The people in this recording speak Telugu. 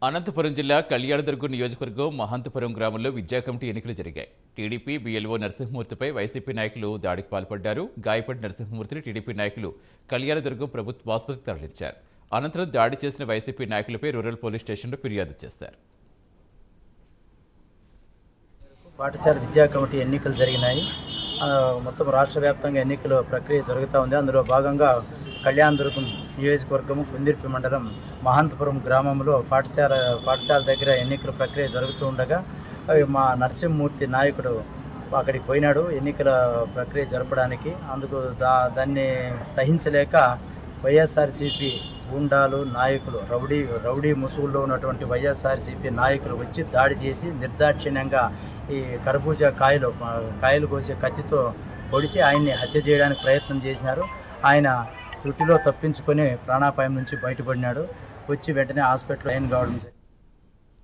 అనంతపురం జిల్లా కళ్యాణదుర్గం నియోజకవర్గం మహంతపురం గ్రామంలో విద్యా కమిటీ ఎన్నికలు జరిగాయి టీడీపీ బీఎల్ఓ నరసింహమూర్తిపై వైసీపీ నాయకులు దాడికి పాల్పడ్డారు గాయపడిన నరసింహమూర్తిని టీడీపీ నాయకులు కళ్యాణదుర్గం ప్రభుత్వ ఆసుపత్రికి తరలించారు అనంతరం దాడి చేసిన వైసీపీ నాయకులపై రూరల్ పోలీస్ స్టేషన్లో ఫిర్యాదు చేశారు పాఠశాల విద్యా కమిటీ ఎన్నికలు జరిగినాయి ఆ, మొత్తం రాష్ట్ర వ్యాప్తంగా ఎన్నికల ప్రక్రియ జరుగుతూ ఉంది అందులో భాగంగా కళ్యాణదుర్గం నియోజకవర్గం కుందిర్పి మండలం మహంతపురం గ్రామంలో పాఠశాల పాఠశాల దగ్గర ఎన్నికల ప్రక్రియ జరుగుతూ ఉండగా అవి మా నరసింహమూర్తి నాయకుడు అక్కడికి పోయినాడు ఎన్నికల ప్రక్రియ జరపడానికి అందుకు దా దాన్ని సహించలేక వైఎస్ఆర్సీపీ గూండాలు నాయకులు రౌడీ రౌడీ ముసుగుల్లో ఉన్నటువంటి వైఎస్ఆర్సీపీ నాయకులు వచ్చి దాడి చేసి నిర్దాక్షిణ్యంగా ఈ కర్బూజా కాయలు ఆ, కాయలు కోసే కత్తితో పొడిచి ఆయన్ని హత్య చేయడానికి ప్రయత్నం చేసినారు ఆయన త్రుటిలో తప్పించుకొని ప్రాణాపాయం నుంచి బయటపడినాడు వచ్చి వెంటనే హాస్పిటల్ లైన్ కావడం జరిగింది